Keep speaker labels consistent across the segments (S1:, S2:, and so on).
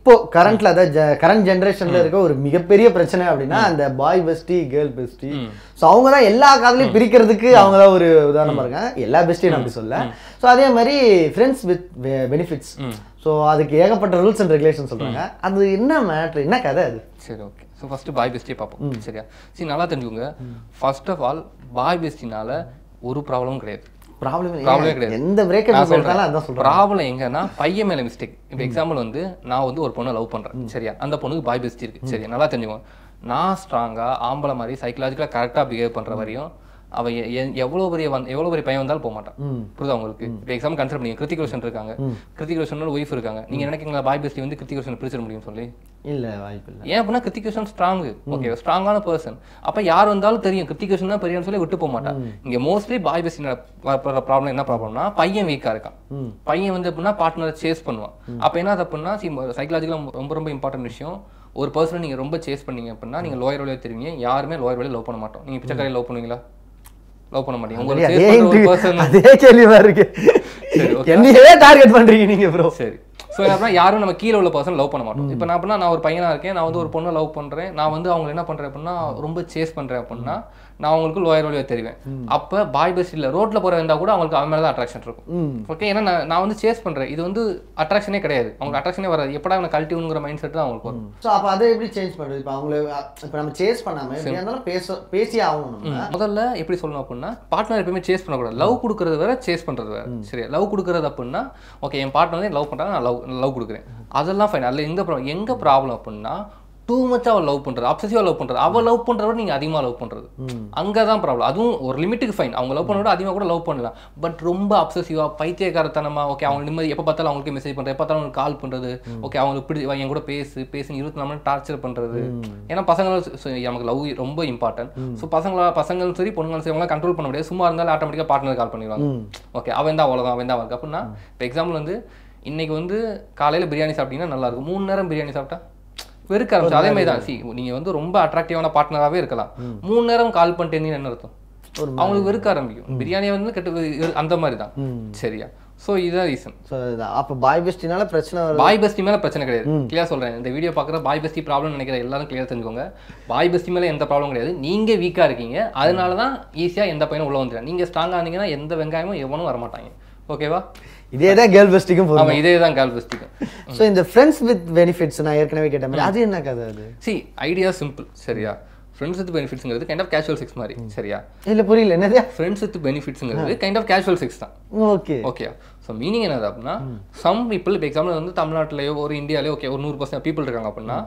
S1: இப்போ கரண்ட்ல அதாவது கரண்ட் ஜென்ரேஷன்ல இருக்க ஒரு மிகப்பெரிய பிரச்சனை அப்படின்னா அந்த boy bestie girl bestie so அவங்க தான் எல்லா காதலையும் பிரிக்கிறதுக்கு அவங்க தான் ஒரு உதாரணமா இருக்காங்க எல்லா பெஸ்டியும் நான் அப்படி சொல்ல ஸோ அதே மாதிரி ஃப்ரெண்ட்ஸ் வித் பெனிஃபிட்ஸ் ஸோ அதுக்கு ஏகப்பட்ட ரூல்ஸ் அண்ட் ரெகுலேஷன் சொல்றாங்க அது என்ன மேட்ரு என்ன கதை அது
S2: சரி ஓகே ஸோ ஃபஸ்ட்டு பாய் பெஸ்டியே பார்ப்போம் சரியா சரி நல்லா தெரிஞ்சுக்கோங்க ஃபர்ஸ்ட் ஆஃப் ஆல் பாய் பெஸ்டினால ஒரு ப்ராப்ளமும் கிடையாது
S1: ப்ராப்ளம்
S2: ப்ராப்ளமே கிடையாது
S1: எந்த பிரேக்கப் எடுத்தாலும் அதான் சொல்றேன்
S2: ப்ராப்ளம் எங்கன்னா பையன் மேல மிஸ்டேக் இப்போ எக்ஸாம்பிள் வந்து நான் வந்து ஒரு பொண்ணை லவ் பண்றேன் சரியா அந்த பொண்ணுக்கு பாய் பெஸ்ட் இருக்கு சரியா நல்லா தெரிஞ்சுக்கோங்க நான் ஸ்ட்ராங்கா ஆம்பளை மாதிரி சைக்கலாஜிக்கலா கரெக்டா பிஹேவ் பண்ற வரையும் அவ எ- எ- எவ்வளவு பெரிய வந்து எவ்வளவு பெரிய பையன் வந்தாலும் போக மாட்டான் புரியுதா உங்களுக்கு இப்போ எக்ஸாம்பிள் கன்சிடர் பண்ணி கிருத்திக் ரோஷன் இருக்காங்க கிருத்திக் ரோஷனோட ஒய்ஃப் இருக்காங்க நீங்க நினைக்கிறீங்களா பாய் பெஸ்டி வந்து கிருத்திக் ரோஷன் பிரிச்சிட முடியும் சொல்லி
S1: இல்ல வாய்ப்பு இல்ல
S2: ஏன் அப்படின்னா கிருத்திகேஷன் ஸ்ட்ராங் ஓகே ஸ்ட்ராங்கான பர்சன் அப்ப யார் வந்தாலும் தெரியும் கிருத்திகேஷன் தான் பெரியன்னு சொல்லி விட்டு போக மாட்டான் இங்க மோஸ்ட்லி பாய் பெஸ்ட் ப்ராப்ளம் என்ன ப்ராப்ளம்னா பையன் வீக்கா இருக்கான் பையன் வந்து எப்படின்னா பார்ட்னரை சேஸ் பண்ணுவான் அப்ப என்ன அது அப்படின்னா சைக்கலாஜிக்கலா ரொம்ப ரொம்ப இம்பார்ட்டன்ட் விஷயம் ஒரு பர்சனை நீங்க ரொம்ப சேஸ் பண்ணீங்க அப்படின்னா நீங்க லோயர் வழியா தெரிவிங்க யாருமே லோயர் வழியா லவ் பண்ண மாட்டோம் நீங்க பிச்சைக்காரையை லவ் பண்ணுவீங்களா லவ் பண்ண மாட்டீங்க உங்களுக்கு
S1: அதே
S2: சேஸ் பண்ற ஒரு
S1: interview-
S2: பர்சன்
S1: அதே கேள்வியா இருக்கு என்னையே டார்கெட் பண்றீங்க நீங்க ப்ரோ
S2: சரி ஸோ அப்படின்னா யாரும் நம்ம கீழே உள்ள பர்சன் லவ் பண்ண மாட்டோம் இப்போ நான் அப்படின்னா நான் ஒரு பையனா இருக்கேன் நான் வந்து ஒரு பொண்ணை லவ் பண்றேன் நான் வந்து அவங்க என்ன பண்றேன் அப்படின்னா ரொம்ப சேஸ் பண்றேன் அப்படின்னா நான் அவங்களுக்கு லோயர் வழியா தெரிவேன் அப்ப பாய் பஸ் இல்ல ரோட்ல போற இருந்தா கூட அவங்களுக்கு அவன் மேல தான் அட்ராக்ஷன் இருக்கும் ஓகே ஏன்னா நான் நான் வந்து சேஸ் பண்றேன் இது வந்து அட்ராக்ஷனே கிடையாது அவங்களுக்கு அட்ராக்ஷனே வராது எப்படா அவனை கழட்டிவுங்கிற மைண்ட் செட் தான் அவங்களுக்கு வரும்
S1: ஸோ அப்போ அதை எப்படி சேஞ்ச் பண்ணுறது இப்போ அவங்கள இப்போ நம்ம சேஸ் பண்ணாம எப்படியா இருந்தாலும் பேச பேசி ஆகணும் நம்ம
S2: முதல்ல எப்படி சொல்லணும் அப்படின்னா பார்ட்னர் எப்பயுமே சேஸ் பண்ணக்கூடாது லவ் கொடுக்கறது வேற சேஸ் பண்றது வேற சரியா லவ் கொடுக்கறது அப்படின்னா ஓகே என் பார்ட்னர் லவ் பண்றாங்க நான் லவ் லவ் கொடுக்குறேன் அதெல்லாம் ஃபைன் அதில் எங்க ப்ராப்ளம் எங்க ப்ராப்ளம் அப்படின்னா டூ மச்சா அவள் லவ் பண்றது அப்சசிவா லவ் பண்றது அவள் லவ் பண்றத விட நீங்க அதிகமா லவ் பண்றது அங்கதான் ப்ராப்ளம் அதுவும் ஒரு லிமிட்டுக்கு ஃபைன் அவங்க லவ் பண்ண விட அதிகமா கூட லவ் பண்ணலாம் பட் ரொம்ப அப்சசிவா பைத்தியக்காரத்தனமா ஓகே அவங்க நிம்மதி எப்போ பார்த்தாலும் அவங்களுக்கு மெசேஜ் பண்றது எப்போ பார்த்தாலும் அவங்களுக்கு கால் பண்றது ஓகே அவங்களுக்கு பிடி என் கூட பேசு பேசு இருபத்தி நாலு மணி டார்ச்சர் பண்றது ஏன்னா பசங்களும் ச- ச- நமக்கு லவ் ரொம்ப இம்பார்ட்டன்ட் ஸோ பசங்களா பசங்களும் சரி பொண்ணுங்களும் சரி அவங்களாம் கண்ட்ரோல் பண்ண முடியாது சும்மா இருந்தாலும் ஆட்டோமேட்டிக்காக பார்ட்னர் கால் பண்ணிடுவாங்க ஓகே அவன் தான் அவ்வளோதான் அவன் தான் இருக்கு அப்படின்னா இப்போ எக்ஸாம்பிள் வந்து இன்னைக்கு வந்து காலையில பிரியாணி சாப்பிட்டீங்கன்னா நல்லா இருக்கும் மூணு நேரம் பிரியாணி சாப்பிட்டா வெறுக்க ஆரம்பிச்சு அதே மாதிரி தான் சி நீங்க வந்து ரொம்ப அட்ராக்டிவான பார்ட்னராகவே இருக்கலாம் மூணு நேரம் கால் பண்ணிட்டு இருந்தீங்கன்னா என்ன அர்த்தம்
S1: ஒரு
S2: அவங்களுக்கு வெறுக்க ஆரம்பிக்கும் பிரியாணி வந்து கெட்டு அந்த மாதிரி தான் சரியா ஸோ இதுதான் ரீசன்
S1: ஸோ அப்போ பாய் பெஸ்டினால பிரச்சனை வருது
S2: பாய் பெஸ்டி மேல பிரச்சனை கிடையாது கிளியர் சொல்றேன் இந்த வீடியோ பார்க்குற பாய் பெஸ்டி ப்ராப்ளம் நினைக்கிற எல்லாரும் கிளியர் தெரிஞ்சுக்கோங்க பாய் பெஸ்டி மேல எந்த ப்ராப்ளம் கிடையாது நீங்க வீக்கா இருக்கீங்க அதனால தான் ஈஸியா எந்த பையனும் உள்ள வந்துடும் நீங்க ஸ்ட்ராங்கா இருந்தீங்கன்னா எந்த வெங்காயமும் எவனும் வரமாட்டாங்க ஓகேவா
S1: இதே தான் கேர்ள் பெஸ்டிக்கும் போதும்
S2: ஆமா இதே தான் கேர்ள் பெஸ்டிக்கு
S1: ஸோ இந்த ஃப்ரெண்ட்ஸ் வித் பெனிஃபிட்ஸ் நான் ஏற்கனவே கேட்ட மாதிரி அது என்ன கதை அது
S2: சி ஐடியா சிம்பிள் சரியா ஃப்ரெண்ட்ஸ் வித் பெனிஃபிட்ஸ்ங்கிறது கைண்ட் ஆஃப் கேஷுவல் செக்ஸ் மாதிரி சரியா
S1: இல்ல புரியல என்னது
S2: ஃப்ரெண்ட்ஸ் வித் பெனிஃபிட்ஸ்ங்கிறது கைண்ட் ஆஃப் கேஷுவல் செக்ஸ் தான்
S1: ஓகே
S2: ஓகே ஸோ மீனிங் என்னது அப்படின்னா சம் பீப்புள் இப்போ எக்ஸாம்பிள் வந்து தமிழ்நாட்டிலேயோ ஒரு இந்தியாலேயோ ஓகே ஒரு நூறு பர்சன்ட் பீப்புள் இருக்காங்க அப்படின்னா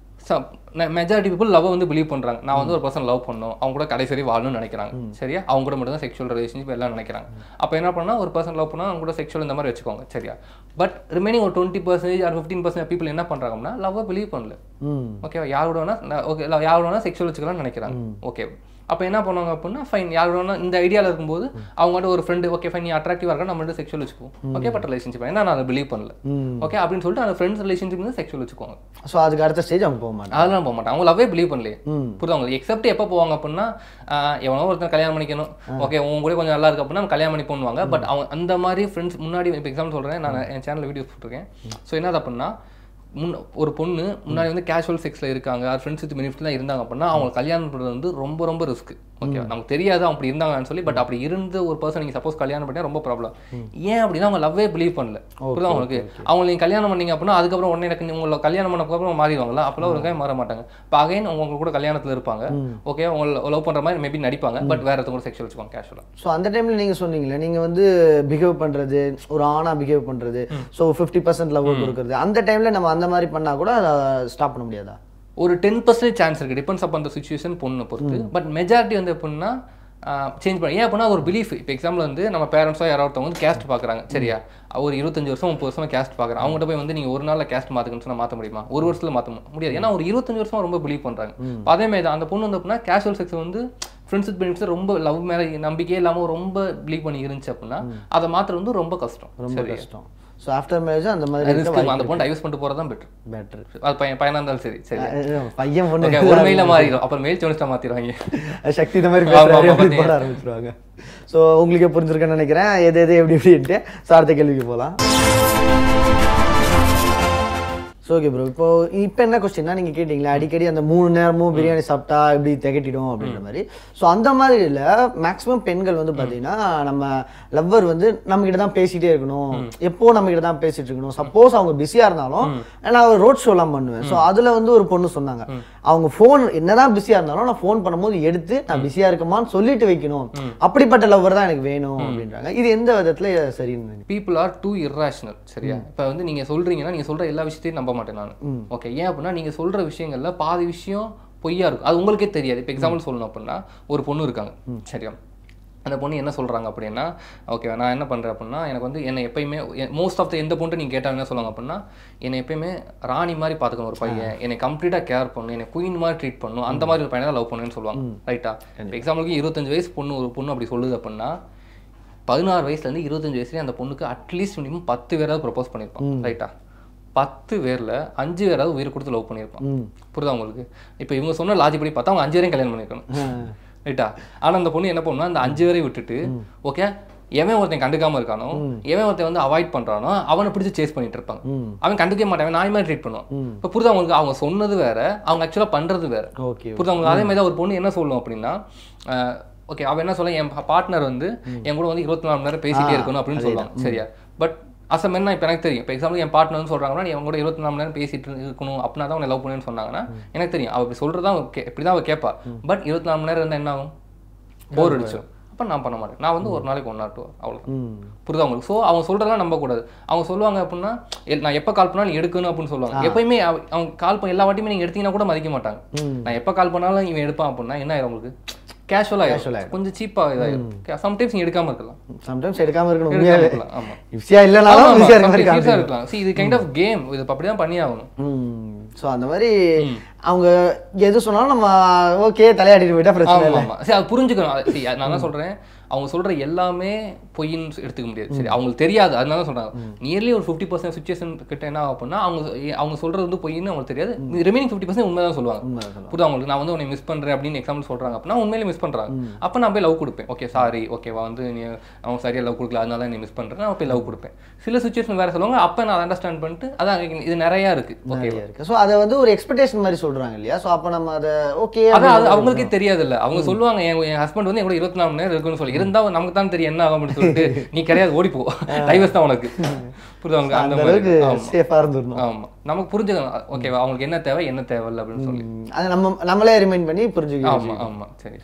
S2: மெஜாரிட்டி பீப்புள் லவ் வந்து பிலீவ் பண்றாங்க நான் வந்து ஒரு பர்சன் லவ் பண்ணணும் அவங்க கூட கடைசி வரை வாழணும்னு நினைக்கிறாங்க சரியா அவங்க கூட மட்டும் தான் செக்ஷுவல் ரிலேஷன்ஷிப் எல்லாம் நினைக்கிறாங்க அப்போ என்ன பண்ணா ஒரு பர்சன் லவ் பண்ணா அவங்க கூட செக்ஷுவல் இந்த மாதிரி வச்சுக்கோங்க சரியா பட் ரிமைனிங் ஒரு twenty percentage or fifteen percent people என்ன பண்றாங்க அப்படின்னா லவ்வை பிலீவ் பண்ணல
S1: ம்
S2: ஓகேவா யார் கூட வேணா ஓகே யார் கூட வேணா செக்ஷுவல் வச்சுக்கலாம்னு நினைக்கிறாங்க ஓகே அப்போ என்ன பண்ணுவாங்க அப்படின்னா ஃபைன் யார் வேணா இந்த ஐடியாவில் இருக்கும்போது அவங்கள்ட்ட ஒரு ஃப்ரெண்டு ஓகே ஃபைன் நீ அட்ராக்டிவாக இருக்கா நம்ம ரெண்டு செக்ஷுவல் வச்சுக்குவோம் ஓகே பட் ரிலேஷன்ஷிப் ஏன்னா நான் அதை பிலீவ் பண்ணல
S1: ம்
S2: ஓகே அப்படின்னு சொல்லிட்டு அந்த ஃப்ரெண்ட்ஸ் ரிலேஷன்ஷிப் வந்து செக்ஷுவல் வச்சுக்குவாங்க
S1: ஸோ அதுக்கு அடுத்த ஸ்டேஜ் அவங்க போக மாட்டாங்க
S2: அதெல்லாம் போக மாட்டாங்க அவங்க லவ்வே பிலீவ் பண்ணலையே
S1: ம்
S2: புரியுது அவங்க எக்ஸப்ட் எப்போ போவாங்க அப்படின்னா ஆஹ் எவனோ ஒருத்தன் கல்யாணம் பண்ணிக்கணும் ஓகே உங்க கூட கொஞ்சம் நல்லா இருக்கு அப்படின்னா நம்ம கல்யாணம் பண்ணி பண்ணுவாங்க பட் அவங்க அந்த மாதிரி ஃப்ரெண்ட்ஸ் முன்னாடி இப்போ எக்ஸாம்பிள் சொல்றேன் நான் என் சேனல் வீடியோஸ் போட்டிருக்கேன் ஸோ என்னது அப்படின்னா முன் ஒரு பொண்ணு முன்னாடி வந்து கேஷுவல் செக்ஸில் இருக்காங்க ஃப்ரெண்ட்ஸ் வித் பெனிஃபிட்லாம் இருந்தாங்க அப்படின்னா அவங்க கல்யாணம் பண்ணுறது வந்து ரொம்ப ரொம்ப ரிஸ்க் ஓகே நமக்கு தெரியாது அவங்க அப்படி இருந்தாங்கன்னு சொல்லி பட் அப்படி இருந்த ஒரு பர்சன் நீங்கள் சப்போஸ் கல்யாணம் பண்ணா ரொம்ப ப்ராப்ளம் ஏன் அப்படின்னா அவங்க லவ்வே பிலீவ் பண்ணல புரியுதா உங்களுக்கு அவங்க நீங்கள் கல்யாணம் பண்ணீங்க அப்படின்னா அதுக்கப்புறம் உடனே எனக்கு உங்களை கல்யாணம் பண்ணக்கப்புறம் மாறிடுவாங்களா அப்போல்லாம் ஒரு மாற மாட்டாங்க இப்போ அகைன் உங்க கூட கல்யாணத்தில் இருப்பாங்க ஓகே உங்களை லவ் பண்ணுற மாதிரி மேபி நடிப்பாங்க பட் வேற ஒருத்தவங்க செக்ஷுவல் வச்சுக்கோங்க கேஷுவலாக
S1: ஸோ அந்த டைம்ல நீங்க சொன்னீங்களே நீங்க வந்து பிஹேவ் பண்றது ஒரு ஆணா பிஹேவ் பண்றது ஸோ ஃபிஃப்டி பர்சன்ட் லவ் கொடுக்குறது அந்த டைம்ல நம்ம அந்த மாதிரி பண்ணா கூட ஸ்டாப் பண்ண முடியாதா
S2: ஒரு டென் பர்சன்டேஜ் சான்ஸ் இருக்கு டிபெண்ட்ஸ் அப் அந்த சுச்சுவேஷன் பொண்ணு பொறுத்து பட் மெஜாரிட்டி வந்து எப்படின்னா சேஞ்ச் பண்ண ஏன் அப்படின்னா ஒரு பிலீஃப் இப்போ எக்ஸாம்பிள் வந்து நம்ம பேரண்ட்ஸோ யாரோ ஒருத்தவங்க வந்து கேஸ்ட் பார்க்குறாங்க சரியா ஒரு இருபத்தஞ்சு வருஷம் முப்பது வருஷமா கேஸ்ட் பார்க்குறாங்க அவங்ககிட்ட போய் வந்து நீங்கள் ஒரு நாளில் கேஸ்ட் மாற்றுக்குன்னு சொன்னால் மாற்ற முடியுமா ஒரு வருஷத்துல மாற்ற முடியாது ஏன்னா ஒரு இருபத்தஞ்சு வருஷமா ரொம்ப பிலீவ் பண்ணுறாங்க இப்போ அதே மாதிரி தான் அந்த பொண்ணு வந்து அப்படின்னா கேஷுவல் செக்ஸ் வந்து ஃப்ரெண்ட்ஸ் வித் பெனிஃபிட்ஸ் ரொம்ப லவ் மேலே நம்பிக்கையே இல்லாமல் ரொம்ப பிலீவ் பண்ணி இருந்துச்சு அப்படின்னா அதை மாற்றுறது வந்து ரொம்ப கஷ்டம்
S1: ரொம்ப
S2: சரி
S1: கஷ்டம் ஸோ ஆஃப்டர் மேரேஜ் அந்த மாதிரி
S2: Risk. அந்த பொண்ணு டைவர்ஸ் பண்ணிட்டு போகிறது தான் பெட்டர்
S1: பெட்டர்
S2: அது பையன் பையனாக இருந்தாலும் சரி சரி
S1: பையன் பொண்ணு
S2: ஓகே ஒரு மெயில மாறிடும் அப்புறம் மெயில் சோனிஸ்டா மாத்திடுவாங்க
S1: சக்தி இந்த மாதிரி
S2: ஆமா,
S1: பேசுறாரு
S2: ஆமா,
S1: அப்படி போட ஆரம்பிச்சிருவாங்க ஸோ உங்களுக்கே புரிஞ்சிருக்குன்னு நினைக்கிறேன் எது எது எப்படி எப்படின்ட்டு ஸோ அடுத்த கேள்விக்கு போகலாம் ஸோ ஓகே ப்ரோ இப்போ இப்போ என்ன கொஸ்டின்னா நீங்கள் கேட்டிங்களா அடிக்கடி அந்த மூணு நேரமும் பிரியாணி சாப்பிட்டா இப்படி திகட்டிடும் அப்படின்ற மாதிரி ஸோ அந்த மாதிரி இல்லை மேக்ஸிமம் பெண்கள் வந்து பார்த்தீங்கன்னா நம்ம லவ்வர் வந்து நம்மகிட்ட தான் பேசிட்டே இருக்கணும் எப்போ நம்மகிட்ட தான் பேசிட்டு இருக்கணும் சப்போஸ் அவங்க பிஸியாக இருந்தாலும் நான் ஒரு ரோட் ஷோலாம் பண்ணுவேன் ஸோ அதில் வந்து ஒரு பொண்ணு சொன்னாங்க அவங்க ஃபோன் என்னதான் பிஸியாக இருந்தாலும் நான் ஃபோன் பண்ணும்போது எடுத்து நான் பிஸியாக இருக்கமான்னு சொல்லிட்டு வைக்கணும் அப்படிப்பட்ட லவ்வர் தான் எனக்கு வேணும் அப்படின்றாங்க இது எந்த விதத்தில் சரின்னு
S2: பீப்புள் ஆர் டூ இர்ரேஷனல் சரியா இப்போ வந்து நீங்க சொல்றீங்கன்னா நீங்க சொல்ற எல்லா விஷயத்தையும் நம்ப மாட்டேன் நான் ஓகே ஏன் அப்படின்னா நீங்க சொல்ற விஷயங்கள்ல பாதி விஷயம் பொய்யா இருக்கும் அது உங்களுக்கே தெரியாது இப்போ எக்ஸாம்பிள் சொல்லணும் அப்படின்னா ஒரு பொண்ணு இருக்காங்க சரியா அந்த பொண்ணு என்ன சொல்றாங்க அப்படின்னா ஓகே நான் என்ன பண்றேன் அப்படின்னா எனக்கு வந்து என்னை எப்பயுமே மோஸ்ட் ஆஃப் த எந்த பொண்ணு நீங்க கேட்டாங்க என்ன சொல்லுவாங்க அப்படின்னா என்னை எப்பயுமே ராணி மாதிரி பார்த்துக்கணும் ஒரு பையன் என்னை கம்ப்ளீட்டாக கேர் பண்ணும் என்னை குயின் மாதிரி ட்ரீட் பண்ணும் அந்த மாதிரி ஒரு பையனை தான் லவ் பண்ணுன்னு சொல்லுவாங்க ரைட்டா இப்போ எக்ஸாம்பிளுக்கு இருபத்தஞ்சு வயசு பொண்ணு ஒரு பொண்ணு அப்படி சொல்லுது அப்படின்னா பதினாறு வயசுலேருந்து இருபத்தஞ்சு வயசுலேயே அந்த பொண்ணுக்கு அட்லீஸ்ட் மினிமம் பத்து பேராவது ப்ரப்போஸ் பண்ணியிருப்பான் ரைட்டா பத்து பேர்ல அஞ்சு பேராவது உயிர் கொடுத்து லவ் பண்ணியிருப்பான் புரியுதா உங்களுக்கு இப்போ இவங்க சொன்ன லாஜிக் படி பார்த்தா அவங்க அஞ்சு வரையும் கல்யாணம் பண்ணியிருக்கணும் ரைட்டா ஆனா அந்த பொண்ணு என்ன பண்ணுனா அந்த அஞ்சு பேரையும் விட்டுட்டு ஓகே எவன் ஒருத்தன் கண்டுக்காம இருக்கானோ எவன் ஒருத்தன் வந்து அவாய்ட் பண்றானோ அவனை பிடிச்சி சேஸ் பண்ணிட்டு இருப்பாங்க அவன் கண்டுக்கவே மாட்டான் அவன் நாய் மாதிரி ட்ரீட் பண்ணுவான் இப்போ புரியுதா உங்களுக்கு அவங்க சொன்னது வேற அவங்க ஆக்சுவலா பண்றது வேற
S1: ஓகே
S2: புரியுதா உங்களுக்கு அதே மாதிரி தான் ஒரு பொண்ணு என்ன சொல்லும் அப்படின்னா ஓகே அவ என்ன சொல்ல என் பார்ட்னர் வந்து என் கூட வந்து இருபத்தி நாலு மணி நேரம் பேசிட்டே இருக்கணும் அப்படின்னு சொல்லுவாங்க சரியா பட் அசம் என்ன இப்போ எனக்கு தெரியும் இப்போ எக்ஸாம்பிள் என் பார்ட்னர் வந்து சொல்றாங்கன்னா நீ அவங்க கூட இருபத்தி நாலு மணி நேரம் பேசிட்டு இருக்கணும் அப்படின்னா தான் உன்னை லவ் பண்ணுன்னு சொன்னாங்கன்னா எனக்கு தெரியும் அவ இப்படி சொல்றதா அவ கே இப்படி தான் அவ கேட்பா பட் இருபத்தி நாலு மணி நேரம் இருந்தால் என்ன ஆகும் போர் அடிச்சிடும் அப்போ நான் பண்ண மாட்டேன் நான் வந்து ஒரு நாளைக்கு ஒன் ஆர் டூ அவ்வளோ
S1: ம்
S2: புரியுதா உங்களுக்கு ஸோ அவங்க சொல்றதெல்லாம் நம்பக்கூடாது அவங்க சொல்லுவாங்க அப்படின்னா எ- நான் எப்போ கால் பண்ணாலும் நீ எடுக்கணும் அப்படின்னு சொல்லுவாங்க எப்பயுமே அவ- அவங்க கால் பண்ண எல்லா வாட்டியுமே நீங்க எடுத்தீங்கன்னா கூட மதிக்க மாட்டாங்க நான் எப்போ கால் பண்ணாலும் இவன் எடுப்பான் அப்படின்னா என்ன ஆயிரும் உங்களுக்கு கேஷுவலாக ஆயிரும் கொஞ்சம் சீப்பாக இதாயிரும் சம்டைம்ஸ் நீங்க எடுக்காம இருக்கலாம்
S1: சம்டைம்ஸ் எடுக்காம இருக்கணும்
S2: எடுக்காம
S1: உண்மையாவே
S2: இருக்கலாம் ஆமா
S1: பிஸியா இல்லைனாலும்
S2: ஆமா,
S1: பிஸியா இருக்க மாதிரி
S2: sometimes
S1: காமிச்சு
S2: easy-ஆ இருக்கலாம் See, இது கைண்ட் ஆஃப் கேம் இது இப்ப அப்படிதான் பண்ணி ஆகணும்
S1: ஸோ அந்த மாதிரி அவங்க எது சொன்னாலும் நம்ம ஓகே தலையாடிட்டு போயிட்டா பிரச்சனை
S2: ஆமா
S1: இல்லை
S2: ஆமா சரி அது புரிஞ்சுக்கணும் அது- see, அது நான் தான் சொல்றேன் அவங்க சொல்ற எல்லாமே பொய்ன்னு எடுத்துக்க முடியாது சரி அவங்களுக்கு தெரியாது அதனால தான் சொல்றாங்க நியர்லி ஒரு ஃபிஃப்டி பர்சன்ட் சுச்சுவேஷன் கிட்ட என்ன ஆகும் அப்படின்னா அவங்க அவங்க சொல்றது வந்து பொய்ன்னு அவங்களுக்கு தெரியாது ரிமைனிங் ஃபிஃப்டி பர்சன்ட் உண்மை தான் சொல்லுவாங்க புரியுது அவங்களுக்கு நான் வந்து உன்னை மிஸ் பண்றேன் அப்படின்னு எக்ஸாம்பிள் சொல்றாங்க அப்படின்னா உண்மையிலே மிஸ் பண்றாங்க அப்ப நான் போய் லவ் கொடுப்பேன் ஓகே சாரி ஓகேவா வந்து நீ அவங்க சரியா லவ் கொடுக்கல அதனால நீ மிஸ் பண்றேன் நான் போய் லவ் கொடுப்பேன் சில சுச்சுவேஷன் வேற சொல்லுவாங்க அப்ப நான் அண்டர்ஸ்டாண்ட் பண்ணிட்டு அதான் இது நிறைய இருக்கு ஓகே
S1: நிறைய இருக்கு ஸோ அதை வந்து ஒரு எக்ஸ்பெக்டேஷன் மாதிரி சொல்றாங்க இல்லையா ஸோ அப்போ நம்ம அதை ஓகே
S2: அதான் அது அவங்களுக்கே தெரியாது இல்ல அவங்க சொல்லுவாங்க என் என் ஹஸ்பண்ட் வந்து என் கூட இருபத்தி நாலு மணி நேரம் இருக்குன்னு சொல்லி இருந்தா நமக்கு தான் தெரியும் என்ன ஆகும் அப்படின்னு சொல்லிட்டு நீ கிடையாது ஓடி போ டைவர்ஸ் தான் உனக்கு புரியுது அவங்க அந்த
S1: அந்த
S2: மாதிரி
S1: அளவுக்கு
S2: ஆமா
S1: சேஃபாக இருந்துடணும்
S2: ஆமா நமக்கு புரிஞ்சுக்கணும் ஓகேவா அவங்களுக்கு என்ன தேவை என்ன தேவையில்ல அப்படின்னு சொல்லி
S1: ம், அதை நம்ம நம்மளே ரிமைண்ட் பண்ணி புரிஞ்சுக்கலாம்
S2: ஆமா ஆமா சரி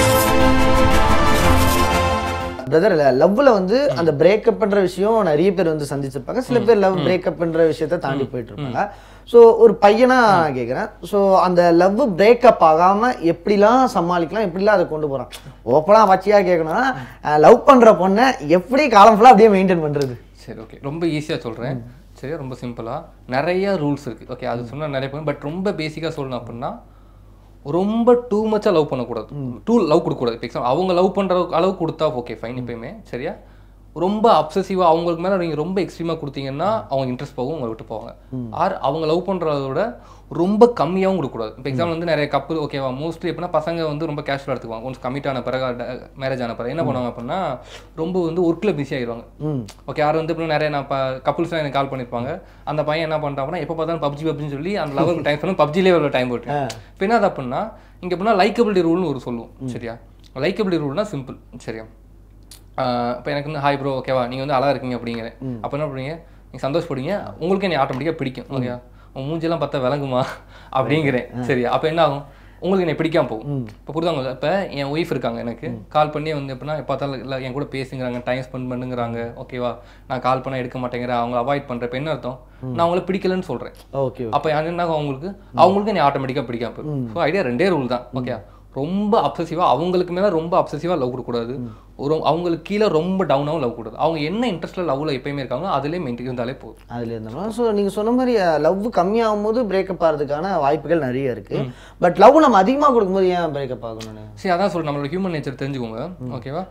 S1: பிரதர் லவ்ல வந்து அந்த பிரேக்கப்ன்ற விஷயம் நிறைய பேர் வந்து சந்திச்சிருப்பாங்க சில பேர் லவ் பிரேக்கப்ன்ற விஷயத்த தாண்டி போயிட்டு இருப்பாங்க ஸோ ஒரு பையனா நான் கேட்குறேன் ஸோ அந்த லவ் பிரேக்கப் ஆகாம எப்படிலாம் சமாளிக்கலாம் எப்படிலாம் அதை கொண்டு போறான் ஓப்பனாக வச்சியா கேட்கணும்னா லவ் பண்ற பொண்ணை எப்படி காலம் ஃபுல்லாக அப்படியே மெயின்டைன் பண்றது
S2: சரி ஓகே ரொம்ப ஈஸியா சொல்றேன் சரியா ரொம்ப சிம்பிளா நிறைய ரூல்ஸ் இருக்கு ஓகே அது சொன்னா நிறைய பேர் பட் ரொம்ப பேசிக்கா சொல்லணும் அப்படின்னா ரொம்ப டூ மச்சா லவ் பண்ணக்கூடாது டூ லவ் கொடுக்கக்கூடாது இப்போ எக்ஸாம்பிள் அவங்க லவ் பண்ற அளவு கொடுத்தா ஓகே ஃபைன் எப்பயுமே சரியா ரொம்ப அப்சசிவா அவங்களுக்கு மேல நீங்க ரொம்ப எக்ஸ்ட்ரீமா கொடுத்தீங்கன்னா அவங்க இன்ட்ரெஸ்ட் போகும் உங்களை விட்டு போவாங்க ஆர் அவங்க லவ் பண்றத விட ரொம்ப கம்மியாகவும் கொடுக்கக்கூடாது இப்போ எக்ஸாம்பிள் வந்து நிறைய கப்பல் ஓகேவா மோஸ்ட்லி எப்படின்னா பசங்க வந்து ரொம்ப கேஷுவலாக எடுத்துக்குவாங்க ஒன்ஸ் கமிட் ஆன பிறகு மேரேஜ் ஆன பிறகு என்ன பண்ணுவாங்க அப்படின்னா ரொம்ப வந்து ஒர்க்கில் பிஸி ஆயிடுவாங்க
S1: ம்
S2: ஓகே யார் வந்து இப்போ நிறைய நான் கப்புள்ஸ்லாம் எனக்கு கால் பண்ணியிருப்பாங்க அந்த பையன் என்ன பண்ணிட்டாங்கன்னா எப்போ பார்த்தாலும் பப்ஜி பப்ஜின்னு சொல்லி அந்த லெவலுக்கு டைம் பண்ணி பப்ஜிலே எவ்வளோ டைம் போட்டு இப்போ என்ன அப்படின்னா இங்கே எப்படின்னா லைக்கபிலிட்டி ரூல்னு ஒரு சொல்லுவோம் சரியா லைக்கபிலிட்டி ரூல்னா சிம்பிள் சரியா இப்போ எனக்கு வந்து ஹாய் ப்ரோ ஓகேவா நீங்கள் வந்து அழகா இருக்கீங்க அப்படிங்கிறேன் அப்போ என்ன பண்ணுவீங்க நீங்கள் சந்தோஷப்படுவீங்க உங்களுக்கு என்னை ஆட்டோமேட்டிக்காக பிடிக்கும் ஓகேவா உன் மூஞ்சிலாம் பார்த்தா விளங்குமா அப்படிங்கிறேன் சரியா அப்போ என்ன ஆகும் உங்களுக்கு என்னை பிடிக்காம போகும் இப்போ புரிதாங்க இப்போ என் ஒய்ஃப் இருக்காங்க எனக்கு கால் பண்ணி வந்து எப்படின்னா எப்போ பார்த்தாலும் இல்லை என் கூட பேசுங்கிறாங்க டைம் ஸ்பெண்ட் பண்ணுங்கிறாங்க ஓகேவா நான் கால் பண்ண எடுக்க மாட்டேங்கிறேன் அவங்கள அவாய்ட் பண்ணுறேன் இப்போ என்ன அர்த்தம் நான் அவங்கள பிடிக்கலன்னு சொல்கிறேன்
S1: ஓகே
S2: அப்போ அது என்ன ஆகும் அவங்களுக்கு அவங்களுக்கு நீ ஆட்டோமேட்டிக்காக பிடிக்காம போயிடும் ஸோ ஐடியா ரெண்டே ரூல் தான் ஓகே ரொம்ப அப்சசிவாக அவங்களுக்கு மேலே ரொம்ப அப்சசிவாக லவ் கொடுக்கக்கூடாது ஒரு அவங்களுக்கு கீழே ரொம்ப டவுனாகவும் லவ் கொடுக்கூடாது அவங்க என்ன இன்ட்ரெஸ்ட்டில் லவ்வில் எப்பயுமே இருக்காங்களோ அதிலே மெயின்டைன் இருந்தாலே போதும்
S1: அதுல இருந்தோம்னா ஸோ நீங்க சொன்ன மாதிரி லவ் கம்மியாகும் போது பிரேக்கப் ஆகிறதுக்கான வாய்ப்புகள் நிறைய இருக்கு பட் லவ் நம்ம அதிகமா கொடுக்கும்போது ஏன் பிரேக்கப் ஆகணும்னு
S2: சரி அதான் சொல்றேன் நம்மளோட ஹியூமன் நேச்சர் தெரிஞ்சுக்கோங்க ஓகேவா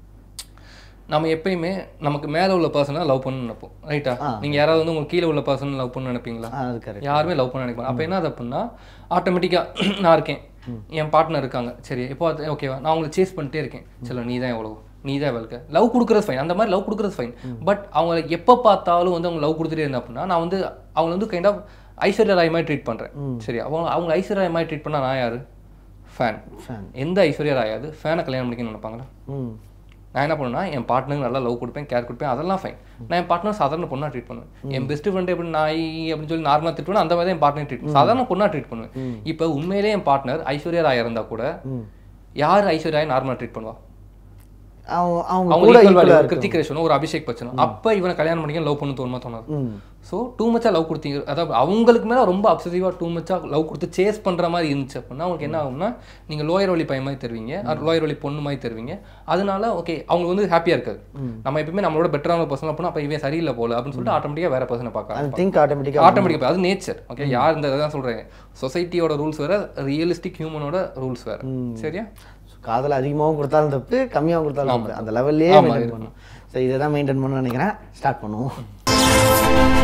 S2: நம்ம எப்பயுமே நமக்கு மேலே உள்ள பர்சனை லவ் பண்ண நினைப்போம் ரைட்டா நீங்க யாராவது வந்து உங்களுக்கு கீழே உள்ள பர்சன் லவ் பண்ண நினைப்பீங்களா
S1: ஆ, அது கரெக்ட்
S2: யாருமே லவ் பண்ண நினைப்பாங்க அப்போ என்ன அப்படின்னா ஆட்டோமேட்டிக்காக நான் இருக்கேன் என் பார்ட்னர் இருக்காங்க சரி இப்போ அது ஓகேவா நான் அவங்களை சேஸ் பண்ணிட்டே இருக்கேன் சரி நீ தான் எவ்வளோ நீ தான் வெல்க லவ் கொடுக்குறது ஃபைன் அந்த மாதிரி லவ் கொடுக்குறது ஃபைன் பட் அவங்க எப்போ பார்த்தாலும் வந்து அவங்க லவ் கொடுத்துட்டே இருந்தா அப்படின்னா நான் வந்து அவங்க வந்து கைண்ட் ஆஃப் ஐஸ்வர்யா ராய் மாதிரி ட்ரீட் பண்றேன் சரி அவங்க அவங்க ஐஸ்வர்யா ராய் மாதிரி ட்ரீட் பண்ணா நான் யாரு ஃபேன்
S1: Fan.
S2: எந்த ஐஸ்வர்யா ராயாவது ஃபேனை கல்யாணம் பண்ணிக்கணும்னு நினைப்பாங்களா
S1: ம்
S2: நான் என்ன பண்ணுவேன்னா என் பார்ட்னருக்கு நல்லா லவ் கொடுப்பேன் கேர் கொடுப்பேன் அதெல்லாம் ஃபைன் நான் என் பார்ட்னர் சாதாரண பொண்ணா ட்ரீட் பண்ணுவேன் என் பெஸ்ட் ஃப்ரெண்ட் எப்படி நாய் அப்படின்னு சொல்லி நார்மலாக திட்டுவேன் அந்த மாதிரி தான் என் பார்ட்னர் ட்ரீட் சாதாரண பொண்ணா ட்ரீட் பண்ணுவேன் இப்போ உண்மையிலேயே என் பார்ட்னர் ஐஸ்வர்யா ராய் இருந்தா கூட
S1: ம்
S2: யார் ஐஸ்வர்யா ராய் நார்மலாக ட்ரீட் பண்ணுவா
S1: அவங்க அவங்க
S2: அவங்க
S1: கூட
S2: equal
S1: equal-ஆ
S2: value,
S1: இருக்கு.
S2: கிருத்திக் ரேஷனும் ஒரு அபிஷேக் பச்சனும் அப்ப இவனை கல்யாணம் பண்ணிக்க லவ் பண்ண தோணுமா தோணாது
S1: ம்
S2: ஸோ டூ மச்சா லவ் கொடுத்தீங்க அதாவது அவங்களுக்கு மேல ரொம்ப அப்சசிவாக டூ மச்சா லவ் கொடுத்து சேஸ் பண்ற மாதிரி இருந்துச்சு அப்படின்னா அவங்களுக்கு என்ன ஆகும்னா நீங்க லோயர் வழி பையன் மாதிரி தருவீங்க லோயர் வழி பொண்ணு மாதிரி தருவீங்க அதனால ஓகே அவங்களுக்கு வந்து ஹாப்பியா இருக்காது நம்ம எப்பவுமே நம்மளோட பெட்டரான பர்சன் அப்படின்னா அப்ப இவன் சரியில்லை போல அப்படின்னு சொல்லிட்டு ஆட்டோமேட்டிக்கா வேற பர்சனை பார்க்க
S1: அந்த திங்க் ஆட்டோமேட்டிக்காக
S2: ஆட்டோமேட்டிக்கா அது நேச்சர் ஓகே யார் இந்த இதான் சொல்றேன் சொசைட்டியோட ரூல்ஸ் வேற ரியலிஸ்டிக் ஹியூமனோட ரூல்ஸ் வேற சரியா
S1: காதல் அதிகமாகவும் கொடுத்தாலும் தப்பு கம்மியாகவும் கொடுத்தாலும் தப்பு அந்த லெவல்லே மெயின்டைன் பண்ணணும் ஸோ இதை தான் மெயின்டைன் பண்ணணும்னு நினைக்கிறேன் ஸ்டார்ட் பண்ணுவோம்